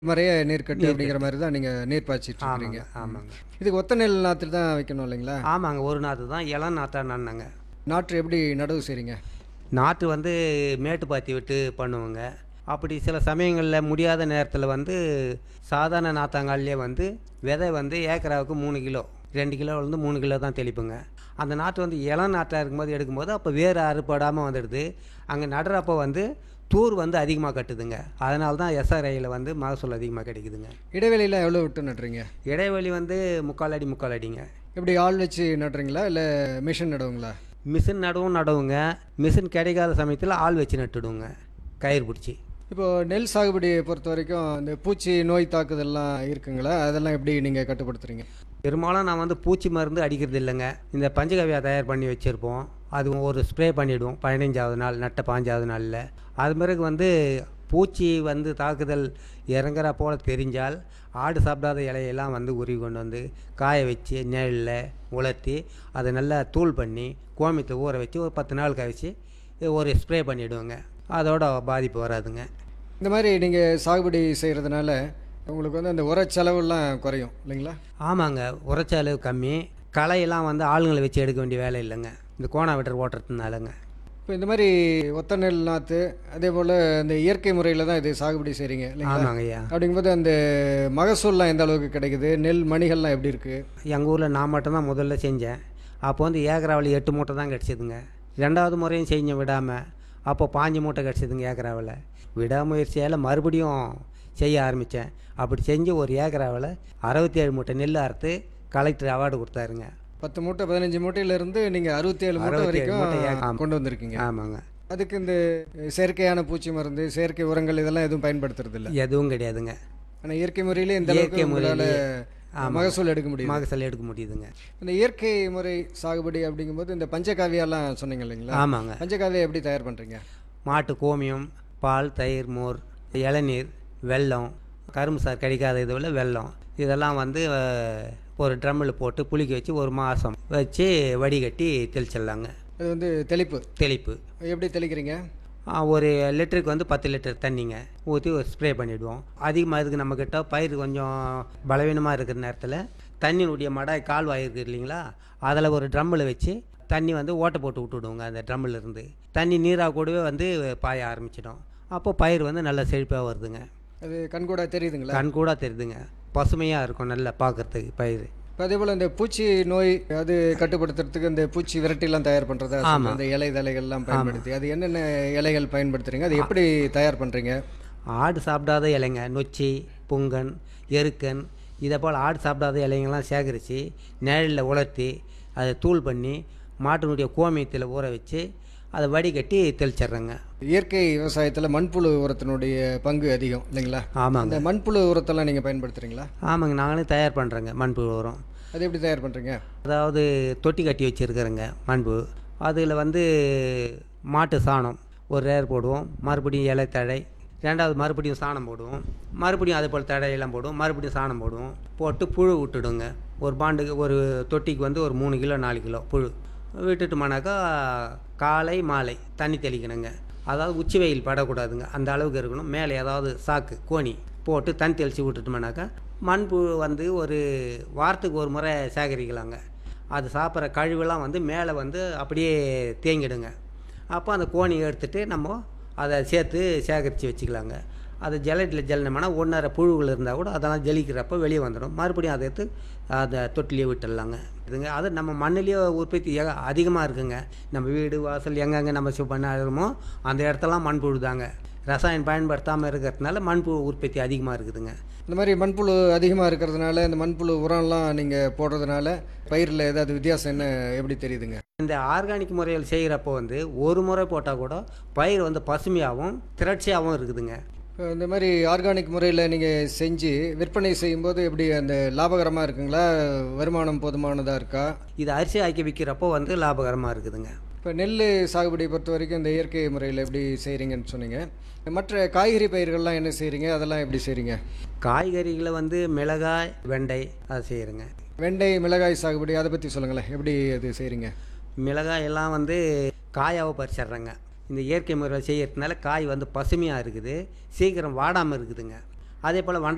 மறைய நீர்க்கட்டு அப்படிங்கிற மாதிரி தான் நீங்கள் நீர் பாய்ச்சிட்டு ஆமாங்க இருக்கிறீங்க ஆமாங்க இதுக்கு ஒத்த நெல் நாற்றுல தான் வைக்கணும் இல்லைங்களா ஆமாங்க ஒரு நாற்று தான் இளம் நாற்றா நன்னங்க நாற்று எப்படி நடவு செய்கிறீங்க நாற்று வந்து மேட்டு பாத்தி விட்டு பண்ணுவோங்க அப்படி சில சமயங்களில் முடியாத நேரத்தில் வந்து சாதாரண நாத்தாங்கால்லே வந்து விதை வந்து ஏக்கராவுக்கு மூணு கிலோ ரெண்டு கிலோலேருந்து மூணு கிலோ தான் தெளிப்புங்க அந்த நாற்று வந்து இளம் நாற்றாக இருக்கும்போது எடுக்கும்போது அப்போ வேறு அறுபடாமல் வந்துடுது அங்கே நடுறப்போ வந்து தூர் வந்து அதிகமாக கட்டுதுங்க அதனால தான் எஸ்ஆர்ஐயில் வந்து மகசூல் அதிகமாக கிடைக்குதுங்க இடைவெளியில் எவ்வளோ விட்டு நடுறீங்க இடைவெளி வந்து முக்கால் அடி முக்கால் அடிங்க எப்படி ஆள் வச்சு நடுறீங்களா இல்லை மிஷின் நடுவுங்களா மிஷின் நடவும் நடவுங்க மிஷின் கிடைக்காத சமயத்தில் ஆள் வச்சு நட்டுடுவோங்க கயிறு பிடிச்சி இப்போது நெல் சாகுபடியை பொறுத்த வரைக்கும் இந்த பூச்சி நோய் தாக்குதல்லாம் இருக்குங்களா அதெல்லாம் எப்படி நீங்கள் கட்டுப்படுத்துறீங்க பெரும்பாலும் நான் வந்து பூச்சி மருந்து அடிக்கிறது இல்லைங்க இந்த பஞ்சகவியா தயார் பண்ணி வச்சுருப்போம் அது ஒரு ஸ்ப்ரே பண்ணிவிடுவோம் பதினஞ்சாவது நாள் நட்ட பாஞ்சாவது நாளில் அது பிறகு வந்து பூச்சி வந்து தாக்குதல் இறங்குற போல தெரிஞ்சால் ஆடு சாப்பிடாத இலையெல்லாம் வந்து உருவி கொண்டு வந்து காய வச்சு நெல்லில் உலர்த்தி அதை நல்லா தூள் பண்ணி கோமியத்தை ஊற வச்சு ஒரு பத்து நாள் கழிச்சு ஒரு ஸ்ப்ரே பண்ணிவிடுவோங்க அதோட பாதிப்பு வராதுங்க இந்த மாதிரி நீங்கள் சாகுபடி செய்கிறதுனால உங்களுக்கு வந்து அந்த உர செலவுலாம் குறையும் இல்லைங்களா ஆமாங்க உரைச்சலவு கம்மி களையெல்லாம் வந்து ஆளுங்களை வச்சு எடுக்க வேண்டிய வேலை இல்லைங்க இந்த கோணா வெட்டர் ஓட்டுறதுனாலங்க இப்போ இந்த மாதிரி ஒத்த நெல் நாற்று அதே போல் இந்த இயற்கை முறையில் தான் இது சாகுபடி செய்கிறீங்க இல்லைங்களா ஆமாங்க ஐயா அப்படிங்கும்போது அந்த மகசூல்லாம் எந்த அளவுக்கு கிடைக்குது நெல் மணிகள்லாம் எப்படி இருக்குது எங்கள் ஊரில் நான் மட்டும்தான் முதல்ல செஞ்சேன் அப்போ வந்து ஏக்கராவில் எட்டு மூட்டை தான் கிடச்சிதுங்க ரெண்டாவது முறையும் செஞ்ச விடாமல் அப்போ பாஞ்சு மூட்டை கிடச்சிதுங்க ஏக்கராவில் விடாமுயற்சியால் மறுபடியும் செய்ய ஆரம்பித்தேன் அப்படி செஞ்சு ஒரு ஏக்கராவில் அறுபத்தி ஏழு மூட்டை நெல் அறுத்து கலெக்டர் அவார்டு கொடுத்தாருங்க பத்து மூட்டை பதினஞ்சு மூட்டையிலேருந்து நீங்கள் அறுபத்தேழு மூட்டை 67 வரைக்கும் மூட்டை ஏக்கம். கொண்டு வந்திருக்கீங்க ஆமாங்க அதுக்கு இந்த செயற்கையான பூச்சி மருந்து செயற்கை உரங்கள் இதெல்லாம் எதுவும் பயன்படுத்துறது இல்லை எதுவும் கிடையாதுங்க ஆனால் இயற்கை முறையிலே இந்த அளவுக்கு இயற்கை உங்களால் முறையிலே, ஆமாம். மகசூல் எடுக்க முடியும் மகசூல் எடுக்க முடியுதுங்க இந்த இயற்கை முறை சாகுபடி அப்படிங்கும்போது இந்த பஞ்சகாவியாலாம் சொன்னீங்க இல்லைங்களா ஆமாங்க பஞ்சகாவியா எப்படி தயார் பண்ணுறீங்க மாட்டு கோமியம் பால் தயிர் மோர் இளநீர் வெல்லம் கரும்பு சார் கிடைக்காத இதுவில் வெல்லம் இதெல்லாம் வந்து அஹ், ஒரு ட்ரம்மில் போட்டு புளிக்க வச்சு ஒரு மாதம் வச்சு வடிகட்டி தெளிச்சிடலாங்க அது வந்து தெளிப்பு தெளிப்பு எப்படி தெளிக்கிறீங்க ஆ, ஒரு லிட்டருக்கு வந்து பத்து லிட்டர் தண்ணிங்க ஊற்றி ஒரு ஸ்ப்ரே பண்ணிவிடுவோம் அதிகமாக இதுக்கு நம்மக்கிட்ட பயிர் கொஞ்சம் பலவீனமாக இருக்கிற நேரத்தில் தண்ணியினுடைய மடாய் கால்வாய் இருக்குது இல்லைங்களா அதில் ஒரு ட்ரம்மில் வச்சு தண்ணி வந்து ஓட்டை போட்டு விட்டுடுவோங்க அந்த ட்ரம்மில் இருந்து தண்ணி நீராக கூடவே வந்து பாய ஆரம்பிச்சிடும் அப்போ பயிர் வந்து நல்லா செழிப்பாக வருதுங்க அது கண்கூட தெரியுதுங்களா கண் கூட தெரியுதுங்க பசுமையாக இருக்கும் நல்லா பார்க்குறதுக்கு பயிர் இப்போ அதே போல் இந்த பூச்சி நோய் அது கட்டுப்படுத்துறதுக்கு இந்த பூச்சி விரட்டிலாம் தயார் பண்ணுறதா ஆமா. இந்த இலை தலைகள்லாம் பயன்படுத்தி அது என்னென்ன இலைகள் பயன்படுத்துறீங்க அது எப்படி தயார் பண்ணுறீங்க ஆடு சாப்பிடாத இலைங்க நொச்சி புங்கன் எருக்கன் இதை போல் ஆடு சாப்பிடாத இலைங்கெல்லாம் சேகரித்து நிழலில் உலர்த்தி அதை தூள் பண்ணி மாட்டினுடைய கோமியத்தில் ஊற வச்சு அதை வடிகட்டி தெளிச்சிட்றேங்க இயற்கை விவசாயத்தில் மண்புழு உரத்தினுடைய பங்கு அதிகம் இல்லைங்களா ஆமாங்க அந்த மண்புழு உரத்தெல்லாம் நீங்கள் பயன்படுத்துகிறீங்களா ஆமாங்க நாங்களே தயார் பண்ணுறோங்க மண்புழு உரம் அது எப்படி தயார் பண்ணுறீங்க அதாவது தொட்டி கட்டி வச்சுருக்கிறேங்க மண்பு அதில் வந்து மாட்டு சாணம் ஒரு ரேர் போடுவோம் மறுபடியும் இலை தழை ரெண்டாவது மறுபடியும் சாணம் போடுவோம் மறுபடியும் அதே போல் தழையெல்லாம் போடுவோம் மறுபடியும் சாணம் போடுவோம் போட்டு புழு விட்டுடுங்க ஒரு பாண்டுக்கு ஒரு தொட்டிக்கு வந்து ஒரு மூணு கிலோ நாலு கிலோ புழு விட்டுட்டோம்னாக்கா காலை மாலை தண்ணி தெளிக்கணுங்க அதாவது உச்சி வெயில் படக்கூடாதுங்க அந்த அளவுக்கு இருக்கணும் மேலே ஏதாவது சாக்கு கோணி போட்டு தண்ணி தெளித்து விட்டுட்டோம்னாக்கா மண்புழு வந்து ஒரு வாரத்துக்கு ஒரு முறை சேகரிக்கலாங்க அது சாப்பிட்ற கழிவெல்லாம் வந்து மேலே வந்து அப்படியே தேங்கிடுங்க அப்போ அந்த கோணியை எடுத்துட்டு நம்ம அதை சேர்த்து சேகரித்து வச்சுக்கலாங்க அது ஜலட்டில் ஜல்லினோம்னா ஒன்றரை புழுகள் இருந்தால் கூட அதெல்லாம் ஜலிக்கிறப்ப வெளியே வந்துடும் மறுபடியும் அதை எடுத்து அதை தொட்டிலேயே விட்டுடலாங்க இதுங்க அது நம்ம மண்ணிலேயே உற்பத்தி ஏக- அதிகமாக இருக்குங்க நம்ம வீடு வாசல் எங்கெங்கே நம்ம சு- பண்ணாமோ அந்த இடத்தெல்லாம் மண்புழு தாங்க ரசாயனம் பயன்படுத்தாமல் இருக்கிறதுனால மண்புழு உற்பத்தி அதிகமாக இருக்குதுங்க இந்த மாதிரி மண்புழு அதிகமாக இருக்கிறதுனால இந்த மண்புழு உரம்லாம் நீங்கள் போடுறதுனால பயிரில் ஏதாவது வித்தியாசம் என்ன எப்படி தெரியுதுங்க இந்த ஆர்கானிக் முறையில் செய்கிறப்போ வந்து ஒரு முறை போட்டால் கூட பயிர் வந்து பசுமையாகவும் திரட்சியாகவும் இருக்குதுங்க இப்போ இந்த மாதிரி ஆர்கானிக் முறையில் நீங்கள் செஞ்சு விற்பனை செய்யும்போது எப்படி அந்த லாபகரமாக இருக்குங்களா வருமானம் போதுமானதாக இருக்கா இது அரிசி ஆக்கி விற்கிறப்போ வந்து லாபகரமாக இருக்குதுங்க இப்போ நெல் சாகுபடி பொறுத்த வரைக்கும் இந்த இயற்கை முறையில் எப்படி செய்கிறீங்கன்னு சொன்னீங்க மற்ற காய்கறி பயிர்கள்லாம் என்ன செய்கிறீங்க அதெல்லாம் எப்படி செய்கிறீங்க காய்கறிகளை வந்து மிளகாய் வெண்டை அதை செய்கிறேங்க வெண்டை மிளகாய் சாகுபடி அதை பற்றி சொல்லுங்களேன் எப்படி அது செய்கிறீங்க மிளகாய் எல்லாம் வந்து காயாவை பறிச்சிட்றேங்க இந்த இயற்கை முறையில் செய்யறதுனால காய் வந்து பசுமையாக இருக்குது சீக்கிரம் வாடாமல் இருக்குதுங்க அதே போல் வண்டை